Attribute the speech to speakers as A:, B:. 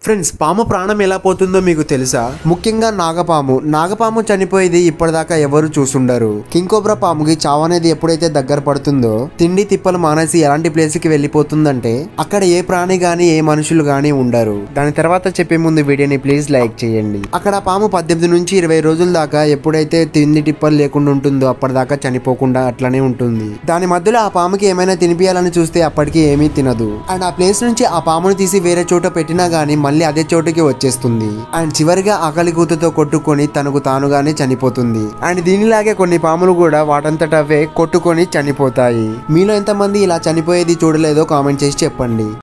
A: friends పాము ప్రాణం ఎలా పోతుందో మీకు తెలుసా ముఖ్యంగా నాగపాము నాగపాము చనిపోయేది ఇప్పటిదాకా ఎవరు చూసుండరు కింకోబ్రా పాముకి చావు అనేది ఎప్పుడైతే దగ్గర పడుతుందో తిండి తిప్పలు మానేసి ఎలాంటి ప్లేస్ కి వెళ్ళిపోతుందంటే అక్కడ ఏ ప్రాణి గాని ఏ మనుషులు గాని ఉండరు దాని తర్వాత చెప్పే ముందు వీడియోని ప్లీజ్ లైక్ చేయండి అక్కడ పాము పద్దెనిమిది నుంచి ఇరవై రోజుల దాకా ఎప్పుడైతే తిండి టిప్పలు లేకుండా ఉంటుందో అప్పటిదాకా చనిపోకుండా అట్లనే ఉంటుంది దాని మధ్యలో ఆ పాముకి ఏమైనా తినిపియాలని చూస్తే అప్పటికి ఏమీ తినదు అండ్ ఆ ప్లేస్ నుంచి ఆ పాముని తీసి వేరే చోట పెట్టినా గానీ మళ్ళీ అదే చోటుకి వచ్చేస్తుంది అండ్ చివరిగా ఆకలి కూతుతో కొట్టుకొని తనకు తానుగానే చనిపోతుంది అండ్ దీనిలాగే కొన్ని పాములు కూడా వాటంతట అవే కొట్టుకొని చనిపోతాయి మీలో ఎంతమంది ఇలా చనిపోయేది చూడలేదో కామెంట్ చేసి చెప్పండి